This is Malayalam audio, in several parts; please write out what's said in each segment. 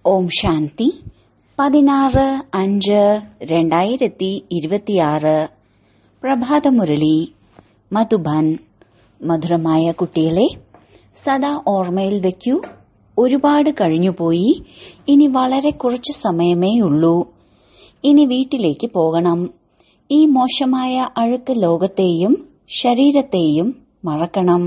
ഓം ശാന്തി പതിനാറ് അഞ്ച് രണ്ടായിരത്തി ഇരുപത്തിയാറ് പ്രഭാതമുരളി മധുബൻ മധുരമായ കുട്ടികളെ സദാ ഓർമ്മയിൽ വെക്കൂ ഒരുപാട് കഴിഞ്ഞുപോയി ഇനി വളരെ കുറച്ചു സമയമേ ഉള്ളൂ ഇനി വീട്ടിലേക്ക് പോകണം ഈ മോശമായ അഴുക്ക് ലോകത്തെയും ശരീരത്തെയും മറക്കണം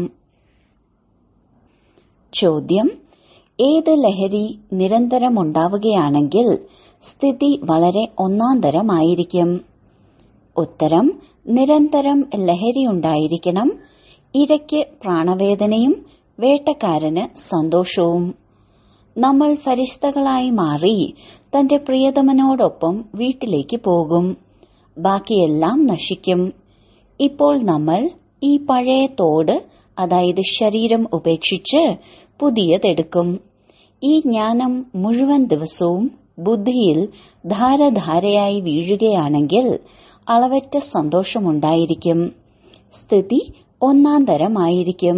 ചോദ്യം ഏത് ലഹരി നിരന്തരമുണ്ടാവുകയാണെങ്കിൽ സ്ഥിതി വളരെ ഒന്നാന്തരമായിരിക്കും ഉത്തരം നിരന്തരം ലഹരിയുണ്ടായിരിക്കണം ഇരയ്ക്ക് പ്രാണവേദനയും വേട്ടക്കാരന് സന്തോഷവും നമ്മൾ ഫരിസ്തകളായി മാറി തന്റെ പ്രിയതമനോടൊപ്പം വീട്ടിലേക്ക് പോകും ബാക്കിയെല്ലാം നശിക്കും ഇപ്പോൾ നമ്മൾ ഈ പഴയ തോട് അതായത് ശരീരം ഉപേക്ഷിച്ച് പുതിയതെടുക്കും ഈ ജ്ഞാനം മുഴുവൻ ദിവസവും ബുദ്ധിയിൽ ധാരധാരയായി വീഴുകയാണെങ്കിൽ അളവറ്റ സന്തോഷമുണ്ടായിരിക്കും സ്ഥിതി ഒന്നാം തരമായിരിക്കും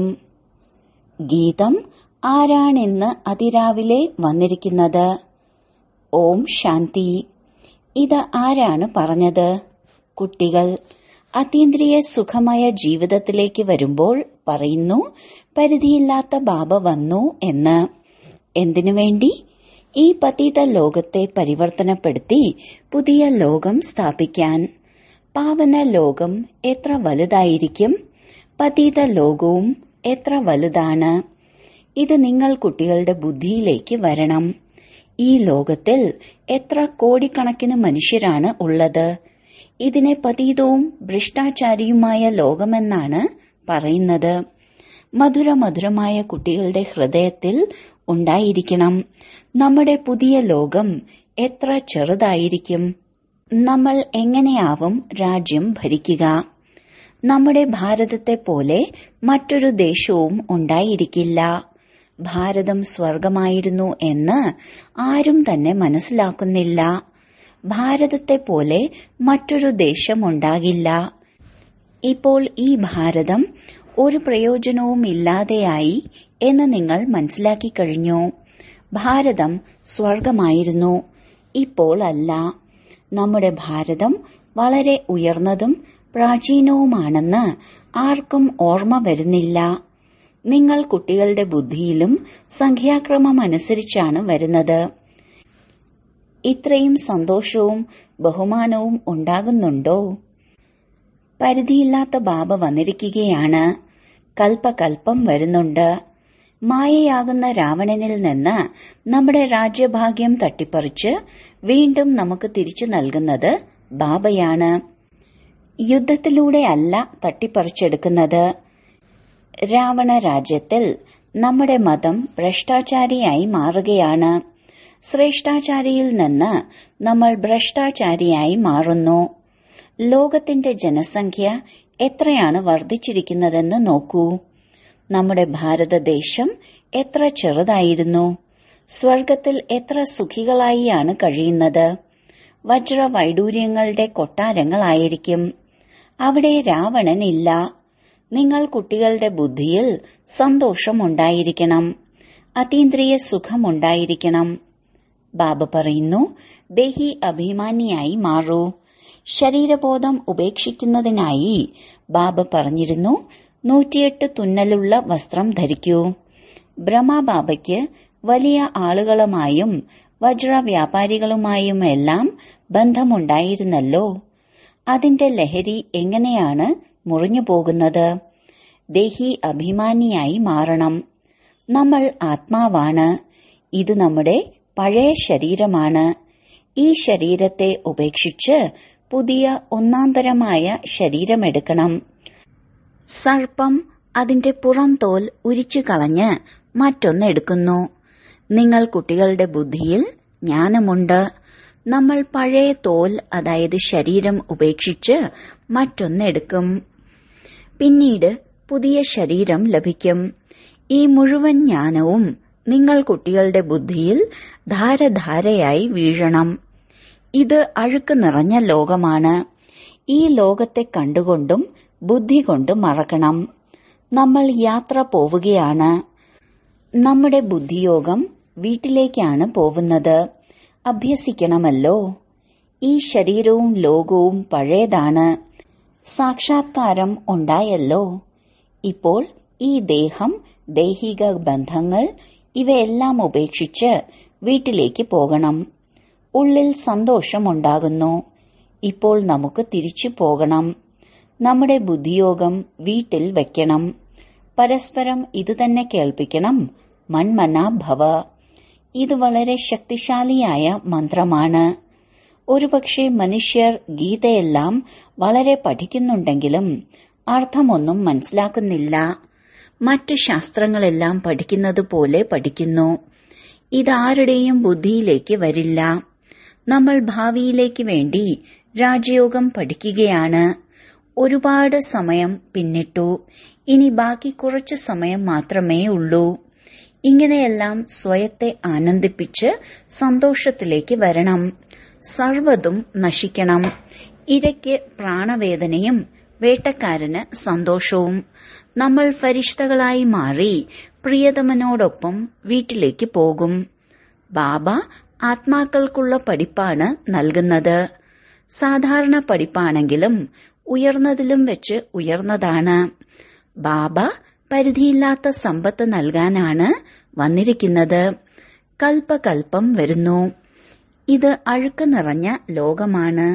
ഗീതം ആരാണിന്ന് അതിരാവിലെ വന്നിരിക്കുന്നത് ഓം ശാന്തി ഇത് ആരാണ് പറഞ്ഞത് കുട്ടികൾ അതീന്ദ്രിയ സുഖമയ ജീവിതത്തിലേക്ക് വരുമ്പോൾ പറയുന്നു പരിധിയില്ലാത്ത ബാബ വന്നു എന്ന് എന്തിനു വേണ്ടി ഈ പതീത ലോകത്തെ പരിവർത്തനപ്പെടുത്തി പുതിയ ലോകം സ്ഥാപിക്കാൻ പാവന ലോകം എത്ര വലുതായിരിക്കും പതീത ലോകവും എത്ര വലുതാണ് ഇത് നിങ്ങൾ കുട്ടികളുടെ ബുദ്ധിയിലേക്ക് വരണം ഈ ലോകത്തിൽ എത്ര കോടിക്കണക്കിന് മനുഷ്യരാണ് ഉള്ളത് ഇതിനെ പതീതവും ഭ്രഷ്ടാചാരിയുമായ ലോകമെന്നാണ് പറയുന്നത് മധുര മധുരമായ കുട്ടികളുടെ ഹൃദയത്തിൽ ഉണ്ടായിരിക്കണം നമ്മുടെ പുതിയ ലോകം എത്ര ചെറുതായിരിക്കും നമ്മൾ എങ്ങനെയാവും രാജ്യം ഭരിക്കുക നമ്മുടെ ഭാരതത്തെ പോലെ മറ്റൊരു ദേശവും ഉണ്ടായിരിക്കില്ല ഭാരതം സ്വർഗമായിരുന്നു എന്ന് ആരും തന്നെ മനസ്സിലാക്കുന്നില്ല ഭാരതത്തെ പോലെ മറ്റൊരു ദേശമുണ്ടാകില്ല ഇപ്പോൾ ഈ ഭാരതം ഒരു പ്രയോജനവും ഇല്ലാതെയായി എന്ന് നിങ്ങൾ മനസ്സിലാക്കി കഴിഞ്ഞു ഭാരതം സ്വർഗമായിരുന്നു ഇപ്പോൾ അല്ല നമ്മുടെ ഭാരതം വളരെ ഉയർന്നതും പ്രാചീനവുമാണെന്ന് ആർക്കും ഓർമ്മ വരുന്നില്ല നിങ്ങൾ കുട്ടികളുടെ ബുദ്ധിയിലും സംഖ്യാക്രമം അനുസരിച്ചാണ് വരുന്നത് ഇത്രയും സന്തോഷവും ബഹുമാനവും ഉണ്ടാകുന്നുണ്ടോ പരിധിയില്ലാത്ത ബാബ വന്നിരിക്കുകയാണ് കൽപ്പകൽപ്പം വരുന്നുണ്ട് മായയാകുന്ന രാവണനിൽ നിന്ന് നമ്മുടെ രാജ്യഭാഗ്യം തട്ടിപ്പറിച്ച് വീണ്ടും നമുക്ക് തിരിച്ചു നൽകുന്നത് ബാബയാണ് യുദ്ധത്തിലൂടെ അല്ല തട്ടിപ്പറിച്ചെടുക്കുന്നത് രാവണ രാജ്യത്തിൽ നമ്മുടെ മതം ഭ്രഷ്ടാചാരിയായി മാറുകയാണ് ശ്രേഷ്ഠാചാരിയിൽ നിന്ന് നമ്മൾ ഭ്രഷ്ടാചാരിയായി മാറുന്നു ലോകത്തിന്റെ ജനസംഖ്യ എത്രയാണ് വർദ്ധിച്ചിരിക്കുന്നതെന്ന് നോക്കൂ നമ്മുടെ ഭാരതദേശം എത്ര ചെറുതായിരുന്നു സ്വർഗത്തിൽ എത്ര സുഖികളായിയാണ് കഴിയുന്നത് വജ്രവൈഡൂര്യങ്ങളുടെ കൊട്ടാരങ്ങളായിരിക്കും അവിടെ രാവണനില്ല നിങ്ങൾ കുട്ടികളുടെ ബുദ്ധിയിൽ സന്തോഷമുണ്ടായിരിക്കണം അതീന്ദ്രിയ സുഖമുണ്ടായിരിക്കണം ബാബ പറയുന്നു ദേഹി അഭിമാനിയായി മാറൂ ശരീരബോധം ഉപേക്ഷിക്കുന്നതിനായി ബാബ പറഞ്ഞിരുന്നു നൂറ്റിയെട്ട് തുന്നലുള്ള വസ്ത്രം ധരിക്കൂ ബ്രഹ്മബാബയ്ക്ക് വലിയ ആളുകളുമായും വജ്ര വ്യാപാരികളുമായും എല്ലാം ബന്ധമുണ്ടായിരുന്നല്ലോ അതിന്റെ ലഹരി എങ്ങനെയാണ് മുറിഞ്ഞു പോകുന്നത് ദേഹി അഭിമാനിയായി മാറണം നമ്മൾ ആത്മാവാണ് ഇത് നമ്മുടെ പഴയ ശരീരമാണ് ഈ ശരീരത്തെ ഉപേക്ഷിച്ച് പുതിയ ഒന്നാന്തരമായ ശരീരമെടുക്കണം സർപ്പം അതിന്റെ പുറം തോൽ ഉരിച്ചു കളഞ്ഞ് മറ്റൊന്നെടുക്കുന്നു നിങ്ങൾ കുട്ടികളുടെ ബുദ്ധിയിൽ ജ്ഞാനമുണ്ട് നമ്മൾ പഴയ തോൽ അതായത് ശരീരം ഉപേക്ഷിച്ച് മറ്റൊന്നെടുക്കും പിന്നീട് പുതിയ ശരീരം ലഭിക്കും ഈ മുഴുവൻ ജ്ഞാനവും നിങ്ങൾ കുട്ടികളുടെ ബുദ്ധിയിൽ ധാരധാരയായി വീഴണം ഇത് അഴുക്ക് നിറഞ്ഞ ലോകമാണ് ഈ ലോകത്തെ കണ്ടുകൊണ്ടും ബുദ്ധി കൊണ്ട് മറക്കണം നമ്മൾ യാത്ര പോവുകയാണ് നമ്മുടെ ബുദ്ധിയോഗം വീട്ടിലേക്കാണ് പോകുന്നത് അഭ്യസിക്കണമല്ലോ ഈ ശരീരവും ലോകവും പഴയതാണ് സാക്ഷാത്കാരം ഉണ്ടായല്ലോ ഇപ്പോൾ ഈ ദേഹം ദൈഹിക ബന്ധങ്ങൾ ഇവയെല്ലാം ഉപേക്ഷിച്ച് വീട്ടിലേക്ക് പോകണം ഉള്ളിൽ സന്തോഷമുണ്ടാകുന്നു ഇപ്പോൾ നമുക്ക് തിരിച്ചു പോകണം നമ്മുടെ ബുദ്ധിയോഗം വീട്ടിൽ വെക്കണം പരസ്പരം ഇതുതന്നെ കേൾപ്പിക്കണം മൺമന ഭവ ഇത് വളരെ ശക്തിശാലിയായ മന്ത്രമാണ് ഒരുപക്ഷെ മനുഷ്യർ ഗീതയെല്ലാം വളരെ പഠിക്കുന്നുണ്ടെങ്കിലും അർത്ഥമൊന്നും മനസ്സിലാക്കുന്നില്ല മറ്റ് ശാസ്ത്രങ്ങളെല്ലാം പഠിക്കുന്നത് പോലെ പഠിക്കുന്നു ഇതാരുടെയും ബുദ്ധിയിലേക്ക് വരില്ല നമ്മൾ ഭാവിയിലേക്ക് വേണ്ടി രാജയോഗം പഠിക്കുകയാണ് ഒരുപാട് സമയം പിന്നിട്ടു ഇനി ബാക്കി കുറച്ചു സമയം മാത്രമേ ഉള്ളൂ ഇങ്ങനെയെല്ലാം സ്വയത്തെ ആനന്ദിപ്പിച്ച് സന്തോഷത്തിലേക്ക് വരണം സർവതും നശിക്കണം ഇരയ്ക്ക് പ്രാണവേദനയും വേട്ടക്കാരന് സന്തോഷവും നമ്മൾ ഫരിഷ്തകളായി മാറി പ്രിയതമനോടൊപ്പം വീട്ടിലേക്ക് പോകും ബാബ ആത്മാക്കൾക്കുള്ള പഠിപ്പാണ് നൽകുന്നത് സാധാരണ പഠിപ്പാണെങ്കിലും ഉയർന്നതിലും വെച്ച് ഉയർന്നതാണ് ബാബ പരിധിയില്ലാത്ത സമ്പത്ത് നൽകാനാണ് വന്നിരിക്കുന്നത് കൽപ്പകൽപ്പം വരുന്നു ഇത് അഴുക്ക് നിറഞ്ഞ ലോകമാണ്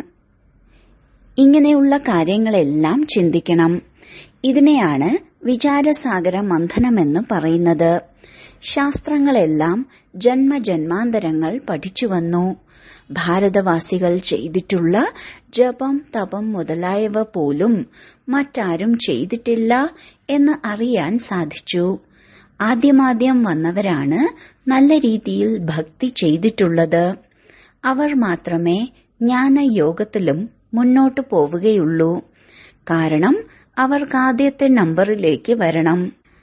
ഇങ്ങനെയുള്ള കാര്യങ്ങളെല്ലാം ചിന്തിക്കണം ഇതിനെയാണ് വിചാരസാഗര മന്ഥനമെന്ന് പറയുന്നത് ശാസ്ത്രങ്ങളെല്ലാം ജന്മജന്മാന്തരങ്ങൾ പഠിച്ചു വന്നു ഭാരതവാസികൾ ചെയ്തിട്ടുള്ള ജപം തപം മുതലായവ പോലും മറ്റാരും ചെയ്തിട്ടില്ല എന്ന് അറിയാൻ സാധിച്ചു ആദ്യമാദ്യം വന്നവരാണ് നല്ല രീതിയിൽ ഭക്തി ചെയ്തിട്ടുള്ളത് അവർ മാത്രമേ ജ്ഞാനയോഗത്തിലും മുന്നോട്ടു പോവുകയുള്ളൂ കാരണം അവർക്ക് ആദ്യത്തെ നമ്പറിലേക്ക് വരണം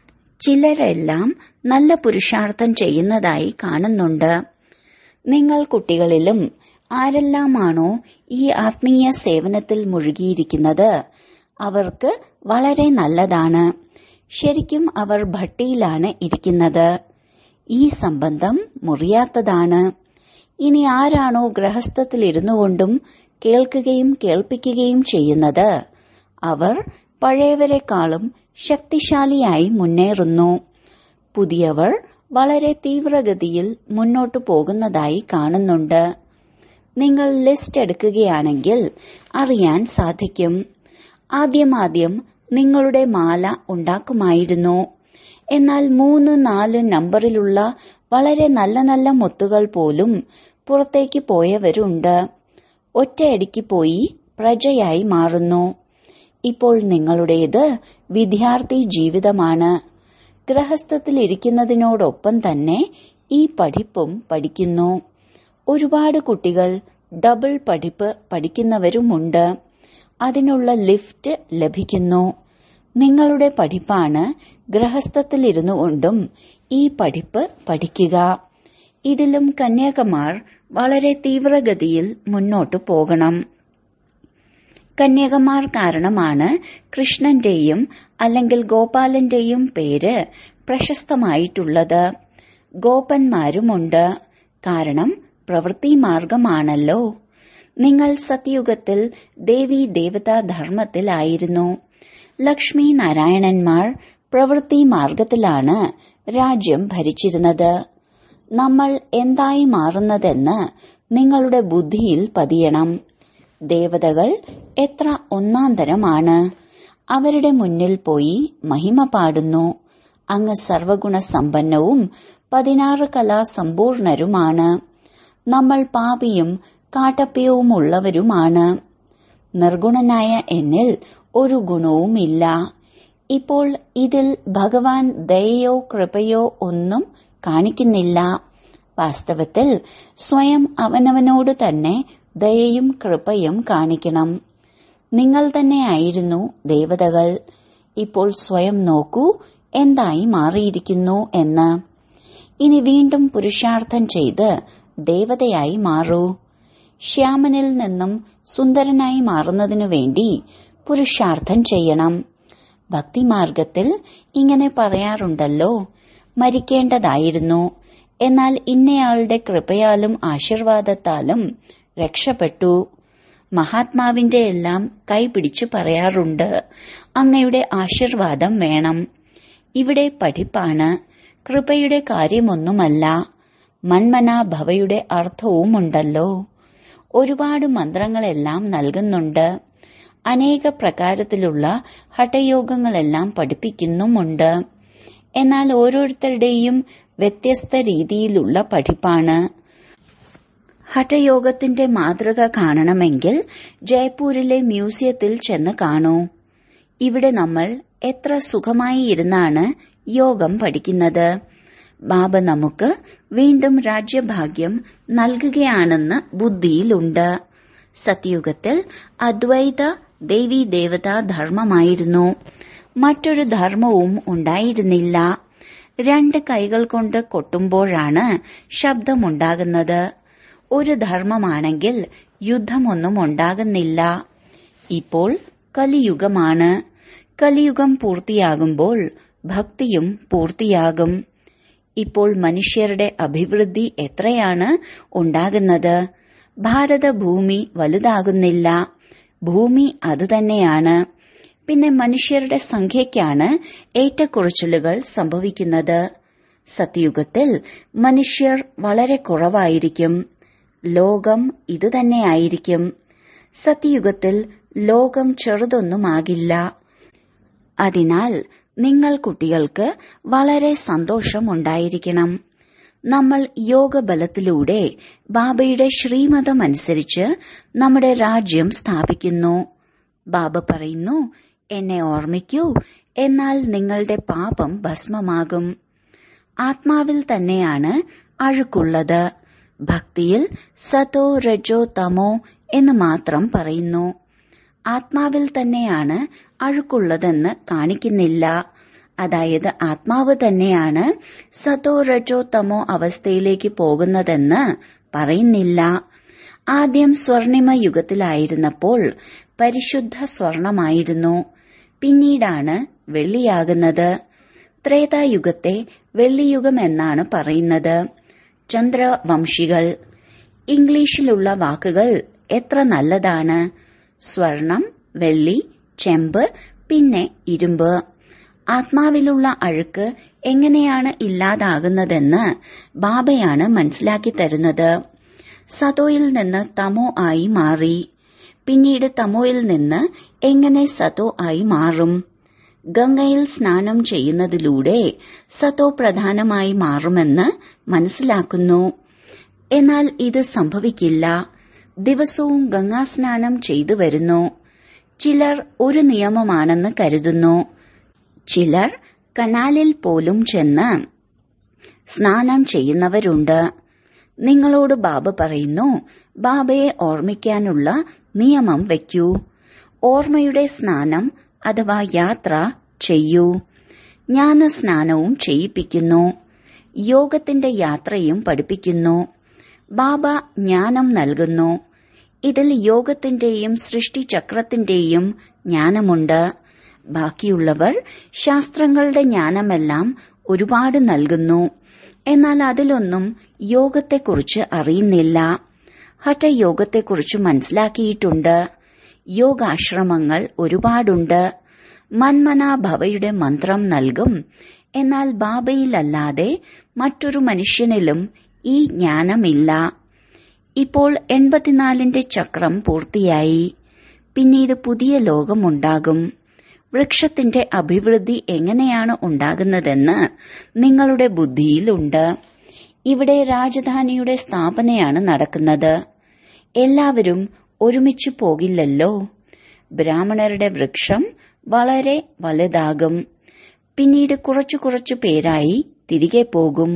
ചിലരെല്ലാം നല്ല പുരുഷാർത്ഥം ചെയ്യുന്നതായി കാണുന്നുണ്ട് നിങ്ങൾ കുട്ടികളിലും ആരെല്ലാമാണോ ഈ ആത്മീയ സേവനത്തിൽ മുഴുകിയിരിക്കുന്നത് അവർക്ക് വളരെ നല്ലതാണ് ശരിക്കും അവർ ഭട്ടിയിലാണ് ഇരിക്കുന്നത് ഈ സംബന്ധം മുറിയാത്തതാണ് ഇനി ആരാണോ ഗ്രഹസ്ഥത്തിലിരുന്നു കൊണ്ടും കേൾക്കുകയും കേൾപ്പിക്കുകയും ചെയ്യുന്നത് അവർ പഴയവരെക്കാളും ശക്തിശാലിയായി മുന്നേറുന്നു പുതിയവർ വളരെ തീവ്രഗതിയിൽ മുന്നോട്ടു പോകുന്നതായി കാണുന്നുണ്ട് നിങ്ങൾ ലിസ്റ്റ് എടുക്കുകയാണെങ്കിൽ അറിയാൻ സാധിക്കും ആദ്യമാദ്യം നിങ്ങളുടെ മാല ഉണ്ടാക്കുമായിരുന്നു എന്നാൽ മൂന്ന് നാല് നമ്പറിലുള്ള വളരെ നല്ല നല്ല മുത്തുകൾ പോലും പുറത്തേക്ക് പോയവരുണ്ട് ഒറ്റയടിക്ക് പോയി പ്രജയായി മാറുന്നു ഇപ്പോൾ നിങ്ങളുടേത് വിദ്യാർത്ഥി ജീവിതമാണ് ഗൃഹസ്ഥത്തിലിരിക്കുന്നതിനോടൊപ്പം തന്നെ ഈ പഠിപ്പും പഠിക്കുന്നു ഒരുപാട് കുട്ടികൾ ഡബിൾ പഠിപ്പ് പഠിക്കുന്നവരുമുണ്ട് അതിനുള്ള ലിഫ്റ്റ് ലഭിക്കുന്നു നിങ്ങളുടെ പഠിപ്പാണ് ഗൃഹസ്ഥത്തിലിരുന്നു കൊണ്ടും ഈ പഠിപ്പ് പഠിക്കുക ഇതിലും കന്യാകുമാർ വളരെ തീവ്രഗതിയിൽ മുന്നോട്ടു പോകണം കന്യകമാർ കാരണമാണ് കൃഷ്ണന്റെയും അല്ലെങ്കിൽ ഗോപാലന്റെയും പേര് പ്രശസ്തമായിട്ടുള്ളത് ഗോപന്മാരുമുണ്ട് കാരണം പ്രവൃത്തി മാർഗമാണല്ലോ നിങ്ങൾ സത്യുഗത്തിൽ ദേവി ദേവതാ ധർമ്മത്തിലായിരുന്നു ലക്ഷ്മി നാരായണന്മാർ പ്രവൃത്തി മാർഗത്തിലാണ് രാജ്യം ഭരിച്ചിരുന്നത് നമ്മൾ എന്തായി മാറുന്നതെന്ന് നിങ്ങളുടെ ബുദ്ധിയിൽ പതിയണം ദേവതകൾ എത്ര ഒന്നാന്തരമാണ് അവരുടെ മുന്നിൽ പോയി മഹിമ പാടുന്നു അങ്ങ് സർവഗുണ സമ്പന്നവും പതിനാറ് കലാസമ്പൂർണരുമാണ് നമ്മൾ പാപിയും കാട്ടപ്യവുമുള്ളവരുമാണ് നിർഗുണനായ എന്നിൽ ഒരു ഗുണവുമില്ല ഇപ്പോൾ ഇതിൽ ഭഗവാൻ ദയയോ കൃപയോ ഒന്നും കാണിക്കുന്നില്ല വാസ്തവത്തിൽ സ്വയം അവനവനോട് തന്നെ ദയയും കൃപയും കാണിക്കണം നിങ്ങൾ തന്നെയായിരുന്നു ദേവതകൾ ഇപ്പോൾ സ്വയം നോക്കൂ എന്തായി മാറിയിരിക്കുന്നു എന്ന് ഇനി വീണ്ടും പുരുഷാർത്ഥം ചെയ്ത് ദേവതയായി മാറൂ ശ്യാമനിൽ നിന്നും സുന്ദരനായി മാറുന്നതിനു വേണ്ടി പുരുഷാർത്ഥം ചെയ്യണം ഭക്തിമാർഗത്തിൽ ഇങ്ങനെ പറയാറുണ്ടല്ലോ മരിക്കേണ്ടതായിരുന്നു എന്നാൽ ഇന്നയാളുടെ കൃപയാലും ആശീർവാദത്താലും രക്ഷപ്പെട്ടു മഹാത്മാവിന്റെ എല്ലാം കൈപിടിച്ചു പറയാറുണ്ട് അങ്ങയുടെ ആശീർവാദം വേണം ഇവിടെ പഠിപ്പാണ് കൃപയുടെ കാര്യമൊന്നുമല്ല മന്മനാഭവയുടെ അർത്ഥവുമുണ്ടല്ലോ ഒരുപാട് മന്ത്രങ്ങളെല്ലാം നൽകുന്നുണ്ട് അനേക പ്രകാരത്തിലുള്ള ഹഠയോഗങ്ങളെല്ലാം പഠിപ്പിക്കുന്നുമുണ്ട് എന്നാൽ ഓരോരുത്തരുടെയും വ്യത്യസ്ത രീതിയിലുള്ള പഠിപ്പാണ് ഹഠയോഗത്തിന്റെ മാതൃക കാണണമെങ്കിൽ ജയ്പൂരിലെ മ്യൂസിയത്തിൽ ചെന്ന് കാണൂ ഇവിടെ നമ്മൾ എത്ര സുഖമായി ഇരുന്നാണ് യോഗം പഠിക്കുന്നത് ബാബ നമുക്ക് വീണ്ടും രാജ്യഭാഗ്യം നൽകുകയാണെന്ന് ബുദ്ധിയിലുണ്ട് സത്യുഗത്തിൽ അദ്വൈത ദേവീ ദേവതാ ധർമ്മമായിരുന്നു മറ്റൊരു ധർമ്മവും ഉണ്ടായിരുന്നില്ല രണ്ട് കൈകൾ കൊണ്ട് കൊട്ടുമ്പോഴാണ് ശബ്ദമുണ്ടാകുന്നത് ഒരു ധർമ്മമാണെങ്കിൽ യുദ്ധമൊന്നും ഉണ്ടാകുന്നില്ല ഇപ്പോൾ കലിയുഗമാണ് കലിയുഗം പൂർത്തിയാകുമ്പോൾ ഭക്തിയും പൂർത്തിയാകും ഇപ്പോൾ മനുഷ്യരുടെ അഭിവൃദ്ധി എത്രയാണ് ഉണ്ടാകുന്നത് ഭാരതഭൂമി വലുതാകുന്നില്ല ഭൂമി അതുതന്നെയാണ് പിന്നെ മനുഷ്യരുടെ സംഖ്യയ്ക്കാണ് ഏറ്റക്കുറച്ചിലുകൾ സംഭവിക്കുന്നത് സത്യുഗത്തിൽ മനുഷ്യർ വളരെ കുറവായിരിക്കും ലോകം ഇതുതന്നെയായിരിക്കും സത്യുഗത്തിൽ ലോകം ചെറുതൊന്നുമാകില്ല അതിനാൽ നിങ്ങൾ കുട്ടികൾക്ക് വളരെ സന്തോഷമുണ്ടായിരിക്കണം നമ്മൾ യോഗബലത്തിലൂടെ ബാബയുടെ ശ്രീമതം അനുസരിച്ച് നമ്മുടെ രാജ്യം സ്ഥാപിക്കുന്നു ബാബ പറയുന്നു എന്നെ ഓർമ്മിക്കൂ എന്നാൽ നിങ്ങളുടെ പാപം ഭസ്മമാകും ആത്മാവിൽ തന്നെയാണ് അഴുക്കുള്ളത് ഭക്തിയിൽ സതോ രജോ തമോ എന്ന് മാത്രം പറയുന്നു ആത്മാവിൽ തന്നെയാണ് അഴുക്കുള്ളതെന്ന് കാണിക്കുന്നില്ല അതായത് ആത്മാവ് തന്നെയാണ് സതോ രജോ തമോ അവസ്ഥയിലേക്ക് പോകുന്നതെന്ന് പറയുന്നില്ല ആദ്യം സ്വർണിമ യുഗത്തിലായിരുന്നപ്പോൾ പരിശുദ്ധ സ്വർണമായിരുന്നു പിന്നീടാണ് വെള്ളിയാകുന്നത് ത്രേതായുഗത്തെ വെള്ളിയുഗം എന്നാണ് പറയുന്നത് ചന്ദ്രവംശികൾ ഇംഗ്ലീഷിലുള്ള വാക്കുകൾ എത്ര നല്ലതാണ് സ്വർണം വെള്ളി ചെമ്പ് പിന്നെ ഇരുമ്പ് ആത്മാവിലുള്ള അഴുക്ക് എങ്ങനെയാണ് ഇല്ലാതാകുന്നതെന്ന് ബാബയാണ് മനസ്സിലാക്കി തരുന്നത് സതോയിൽ നിന്ന് തമോ ആയി മാറി പിന്നീട് തമോയിൽ നിന്ന് എങ്ങനെ സതോ ആയി മാറും ഗംഗയിൽ സ്നാനം ചെയ്യുന്നതിലൂടെ സതോ പ്രധാനമായി മാറുമെന്ന് മനസ്സിലാക്കുന്നു എന്നാൽ ഇത് സംഭവിക്കില്ല ദിവസവും ഗംഗാസ്നാനം ചെയ്തു വരുന്നു ചിലർ ഒരു നിയമമാണെന്ന് കരുതുന്നു ചിലർ കനാലിൽ പോലും ചെന്ന് സ്നാനം ചെയ്യുന്നവരുണ്ട് നിങ്ങളോട് ബാബ പറയുന്നു ബാബയെ ഓർമ്മിക്കാനുള്ള നിയമം വയ്ക്കൂ ഓർമ്മയുടെ സ്നാനം അഥവാ യാത്ര ചെയ്യൂ ജ്ഞാന സ്നാനവും ചെയ്യിപ്പിക്കുന്നു യോഗത്തിന്റെ യാത്രയും പഠിപ്പിക്കുന്നു ബാബ ജ്ഞാനം നൽകുന്നു ഇതിൽ യോഗത്തിന്റെയും സൃഷ്ടിചക്രത്തിന്റെയും ജ്ഞാനമുണ്ട് ബാക്കിയുള്ളവർ ശാസ്ത്രങ്ങളുടെ ജ്ഞാനമെല്ലാം ഒരുപാട് നൽകുന്നു എന്നാൽ അതിലൊന്നും യോഗത്തെക്കുറിച്ച് അറിയുന്നില്ല ഹഠയോഗത്തെക്കുറിച്ച് മനസ്സിലാക്കിയിട്ടുണ്ട് യോഗാശ്രമങ്ങൾ ഒരുപാടുണ്ട് മന്മനാഭവയുടെ മന്ത്രം നൽകും എന്നാൽ ബാബയിലല്ലാതെ മറ്റൊരു മനുഷ്യനിലും ഈ ജ്ഞാനമില്ല ഇപ്പോൾ എൺപത്തിനാലിന്റെ ചക്രം പൂർത്തിയായി പിന്നീട് പുതിയ ലോകമുണ്ടാകും വൃക്ഷത്തിന്റെ അഭിവൃദ്ധി എങ്ങനെയാണ് ഉണ്ടാകുന്നതെന്ന് നിങ്ങളുടെ ബുദ്ധിയിലുണ്ട് ഇവിടെ രാജധാനിയുടെ സ്ഥാപനയാണ് നടക്കുന്നത് എല്ലാവരും ഒരുമിച്ചു പോകില്ലല്ലോ ബ്രാഹ്മണരുടെ വൃക്ഷം വളരെ വലുതാകും പിന്നീട് കുറച്ചു കുറച്ചു പേരായി തിരികെ പോകും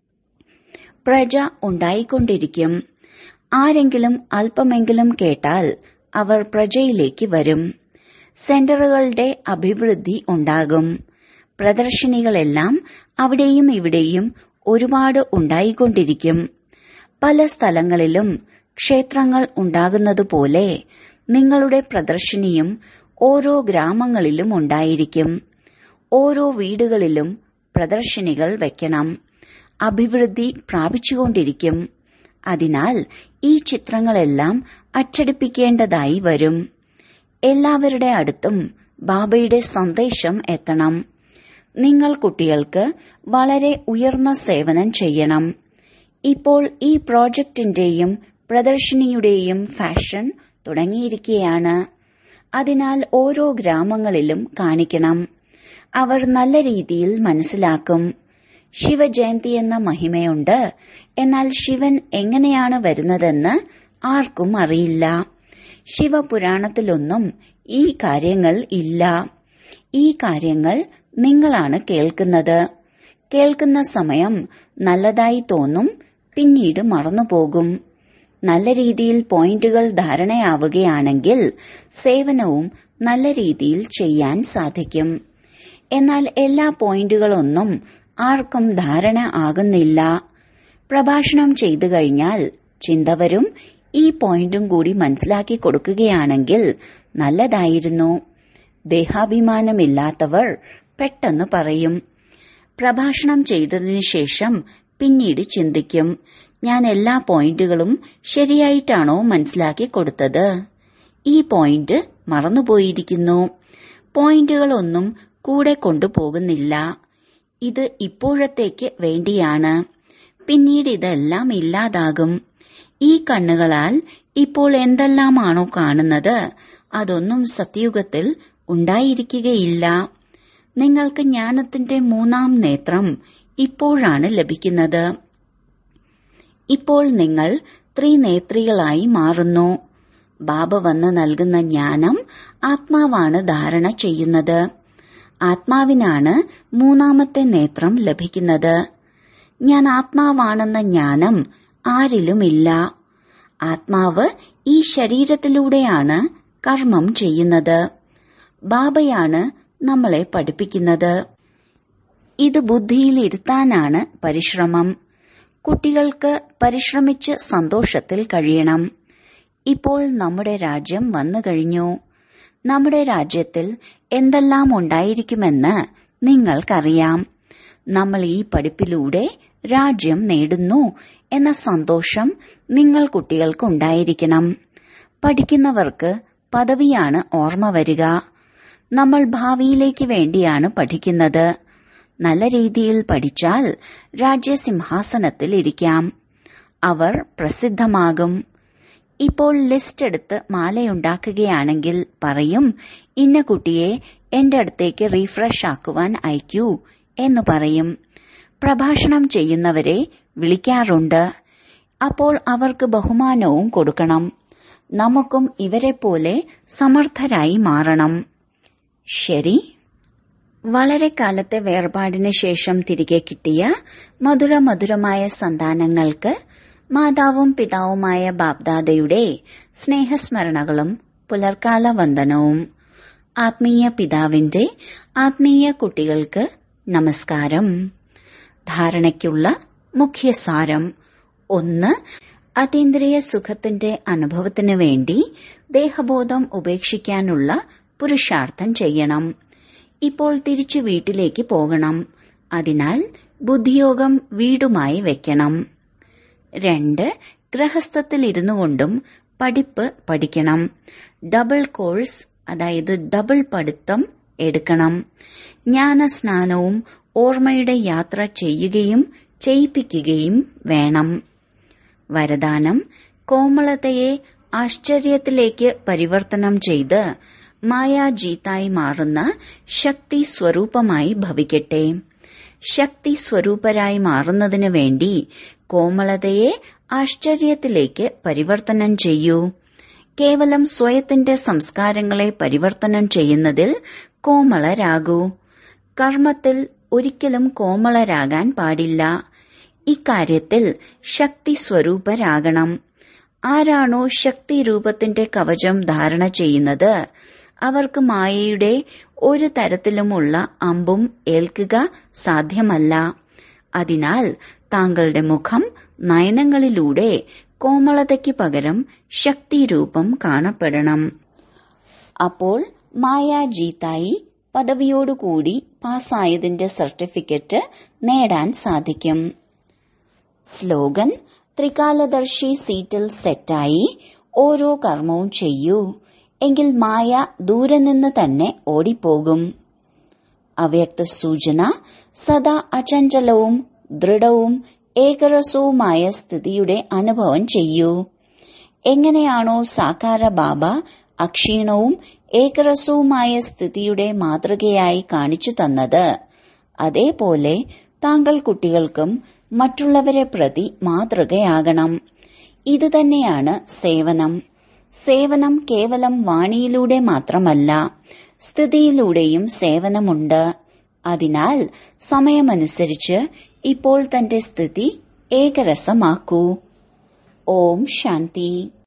പ്രജ ഉണ്ടായിക്കൊണ്ടിരിക്കും ആരെങ്കിലും അല്പമെങ്കിലും കേട്ടാൽ അവർ പ്രജയിലേക്ക് വരും സെന്ററുകളുടെ അഭിവൃദ്ധി ഉണ്ടാകും പ്രദർശനികളെല്ലാം അവിടെയും ഇവിടെയും ഒരുപാട് ഉണ്ടായിക്കൊണ്ടിരിക്കും പല സ്ഥലങ്ങളിലും ക്ഷേത്രങ്ങൾ ഉണ്ടാകുന്നതുപോലെ നിങ്ങളുടെ പ്രദർശനിയും ഓരോ ഗ്രാമങ്ങളിലും ഉണ്ടായിരിക്കും ഓരോ വീടുകളിലും പ്രദർശനികൾ വെക്കണം അഭിവൃദ്ധി പ്രാപിച്ചുകൊണ്ടിരിക്കും അതിനാൽ ഈ ചിത്രങ്ങളെല്ലാം അച്ചടിപ്പിക്കേണ്ടതായി വരും എല്ലാവരുടെ അടുത്തും ബാബയുടെ സന്ദേശം എത്തണം നിങ്ങൾ കുട്ടികൾക്ക് വളരെ ഉയർന്ന സേവനം ചെയ്യണം ഇപ്പോൾ ഈ പ്രോജക്റ്റിന്റെയും പ്രദർശിനിയുടെയും ഫാഷൻ തുടങ്ങിയിരിക്കുകയാണ് അതിനാൽ ഓരോ ഗ്രാമങ്ങളിലും കാണിക്കണം അവർ നല്ല രീതിയിൽ മനസ്സിലാക്കും ശിവജയന്തി എന്ന മഹിമയുണ്ട് എന്നാൽ ശിവൻ എങ്ങനെയാണ് വരുന്നതെന്ന് ആർക്കും അറിയില്ല ശിവപുരാണത്തിലൊന്നും ഈ കാര്യങ്ങൾ ഇല്ല ഈ കാര്യങ്ങൾ നിങ്ങളാണ് കേൾക്കുന്നത് കേൾക്കുന്ന സമയം നല്ലതായി തോന്നും പിന്നീട് മറന്നുപോകും നല്ല രീതിയിൽ പോയിന്റുകൾ ധാരണയാവുകയാണെങ്കിൽ സേവനവും നല്ല രീതിയിൽ ചെയ്യാൻ സാധിക്കും എന്നാൽ എല്ലാ പോയിന്റുകളൊന്നും ആർക്കും ധാരണ ആകുന്നില്ല പ്രഭാഷണം ചെയ്തു കഴിഞ്ഞാൽ ചിന്ത വരും ഈ പോയിന്റും കൂടി മനസ്സിലാക്കി കൊടുക്കുകയാണെങ്കിൽ നല്ലതായിരുന്നു ദേഹാഭിമാനമില്ലാത്തവർ പെട്ടെന്ന് പറയും പ്രഭാഷണം ചെയ്തതിനു ശേഷം പിന്നീട് ചിന്തിക്കും ഞാൻ എല്ലാ പോയിന്റുകളും ശരിയായിട്ടാണോ മനസ്സിലാക്കി കൊടുത്തത് ഈ പോയിന്റ് മറന്നുപോയിരിക്കുന്നു പോയിന്റുകളൊന്നും കൂടെ കൊണ്ടുപോകുന്നില്ല ഇത് ഇപ്പോഴത്തേക്ക് വേണ്ടിയാണ് പിന്നീട് ഇതെല്ലാം ഇല്ലാതാകും ഈ കണ്ണുകളാൽ ഇപ്പോൾ എന്തെല്ലാമാണോ കാണുന്നത് അതൊന്നും സത്യയുഗത്തിൽ ഉണ്ടായിരിക്കുകയില്ല നിങ്ങൾക്ക് ജ്ഞാനത്തിന്റെ മൂന്നാം നേത്രം ഇപ്പോഴാണ് ലഭിക്കുന്നത് ഇപ്പോൾ നിങ്ങൾ ത്രിനേത്രികളായി മാറുന്നു ബാബ വന്ന് നൽകുന്ന ജ്ഞാനം ആത്മാവാണ് ധാരണ ചെയ്യുന്നത് ആത്മാവിനാണ് മൂന്നാമത്തെ നേത്രം ലഭിക്കുന്നത് ഞാൻ ആത്മാവാണെന്ന ജ്ഞാനം ആരിലുമില്ല ആത്മാവ് ഈ ശരീരത്തിലൂടെയാണ് കർമ്മം ചെയ്യുന്നത് ബാബയാണ് നമ്മളെ പഠിപ്പിക്കുന്നത് ഇത് ബുദ്ധിയിലിരുത്താനാണ് പരിശ്രമം കുട്ടികൾക്ക് പരിശ്രമിച്ച് സന്തോഷത്തിൽ കഴിയണം ഇപ്പോൾ നമ്മുടെ രാജ്യം വന്നു കഴിഞ്ഞു നമ്മുടെ രാജ്യത്തിൽ എന്തെല്ലാം ഉണ്ടായിരിക്കുമെന്ന് നിങ്ങൾക്കറിയാം നമ്മൾ ഈ പഠിപ്പിലൂടെ രാജ്യം നേടുന്നു എന്ന സന്തോഷം നിങ്ങൾ കുട്ടികൾക്കുണ്ടായിരിക്കണം പഠിക്കുന്നവർക്ക് പദവിയാണ് ഓർമ്മ വരിക നമ്മൾ ഭാവിയിലേക്ക് വേണ്ടിയാണ് പഠിക്കുന്നത് നല്ല രീതിയിൽ പഠിച്ചാൽ രാജ്യസിംഹാസനത്തിൽ ഇരിക്കാം അവർ പ്രസിദ്ധമാകും ഇപ്പോൾ ലിസ്റ്റ് എടുത്ത് മാലയുണ്ടാക്കുകയാണെങ്കിൽ പറയും ഇന്ന കുട്ടിയെ എന്റെ അടുത്തേക്ക് റീഫ്രഷ് ആക്കുവാൻ അയക്കൂ എന്ന് പറയും പ്രഭാഷണം ചെയ്യുന്നവരെ വിളിക്കാറുണ്ട് അപ്പോൾ അവർക്ക് ബഹുമാനവും കൊടുക്കണം നമുക്കും ഇവരെ പോലെ സമർത്ഥരായി മാറണം ശരി വളരെ കാലത്തെ വേർപാടിന് ശേഷം തിരികെ കിട്ടിയ മധുര മധുരമായ സന്താനങ്ങൾക്ക് മാതാവും പിതാവുമായ ബാബ്ദാദയുടെ സ്നേഹസ്മരണകളും പുലർക്കാല വന്ദനവും ആത്മീയ പിതാവിന്റെ ആത്മീയ കുട്ടികൾക്ക് നമസ്കാരം ധാരണയ്ക്കുള്ള മുഖ്യസാരം ഒന്ന് അതീന്ദ്രിയ സുഖത്തിന്റെ അനുഭവത്തിനു വേണ്ടി ദേഹബോധം ഉപേക്ഷിക്കാനുള്ള പുരുഷാർത്ഥം ചെയ്യണം ഇപ്പോൾ തിരിച്ചു വീട്ടിലേക്ക് പോകണം അതിനാൽ ബുദ്ധിയോഗം വീടുമായി വെക്കണം രണ്ട് ഗ്രഹസ്ഥത്തിൽ ഇരുന്നു കൊണ്ടും പഠിപ്പ് പഠിക്കണം ഡബിൾ കോഴ്സ് അതായത് ഡബിൾ പഠിത്തം എടുക്കണം ജ്ഞാനസ്നാനവും ഓർമ്മയുടെ യാത്ര ചെയ്യുകയും ചെയ്യിപ്പിക്കുകയും വേണം വരദാനം കോമളതയെ ആശ്ചര്യത്തിലേക്ക് പരിവർത്തനം ചെയ്ത് മായാജീത്തായി മാറുന്ന ശക്തി സ്വരൂപമായി ഭവിക്കട്ടെ ശക്തി സ്വരൂപരായി മാറുന്നതിനു വേണ്ടി കോമളതയെ ആശ്ചര്യത്തിലേക്ക് പരിവർത്തനം ചെയ്യൂ കേവലം സ്വയത്തിന്റെ സംസ്കാരങ്ങളെ പരിവർത്തനം ചെയ്യുന്നതിൽ കോമളരാകൂ കർമ്മത്തിൽ ഒരിക്കലും കോമളരാകാൻ പാടില്ല ഇക്കാര്യത്തിൽ ശക്തി സ്വരൂപരാകണം ആരാണോ ശക്തി രൂപത്തിന്റെ കവചം ധാരണ ചെയ്യുന്നത് അവർക്ക് മായയുടെ ഒരു തരത്തിലുമുള്ള അമ്പും ഏൽക്കുക സാധ്യമല്ല അതിനാൽ താങ്കളുടെ മുഖം നയനങ്ങളിലൂടെ കോമളതയ്ക്ക് പകരം ശക്തിരൂപം കാണപ്പെടണം അപ്പോൾ മായാജീത്തായി പദവിയോടുകൂടി പാസ്സായതിന്റെ സർട്ടിഫിക്കറ്റ് നേടാൻ സാധിക്കും സ്ലോഗൻ ത്രികാലദർശി സീറ്റിൽ സെറ്റായി ഓരോ കർമ്മവും ചെയ്യൂ എങ്കിൽ മായ ദൂരെ നിന്ന് തന്നെ ഓടിപ്പോകും അവ്യക്ത സൂചന സദാ അചഞ്ചലവും ദൃഢവും ഏകരസവുമായ സ്ഥിതിയുടെ അനുഭവം ചെയ്യൂ എങ്ങനെയാണോ സാകാര ബാബ അക്ഷീണവും ഏകരസവുമായ സ്ഥിതിയുടെ മാതൃകയായി കാണിച്ചു തന്നത് അതേപോലെ താങ്കൾ കുട്ടികൾക്കും മറ്റുള്ളവരെ പ്രതി മാതൃകയാകണം ഇതുതന്നെയാണ് സേവനം സേവനം കേവലം വാണിയിലൂടെ മാത്രമല്ല സ്ഥിതിയിലൂടെയും സേവനമുണ്ട് അതിനാൽ സമയമനുസരിച്ച് ഇപ്പോൾ തന്റെ സ്ഥിതി ഏകരസമാക്കൂ ഓം ശാന്തി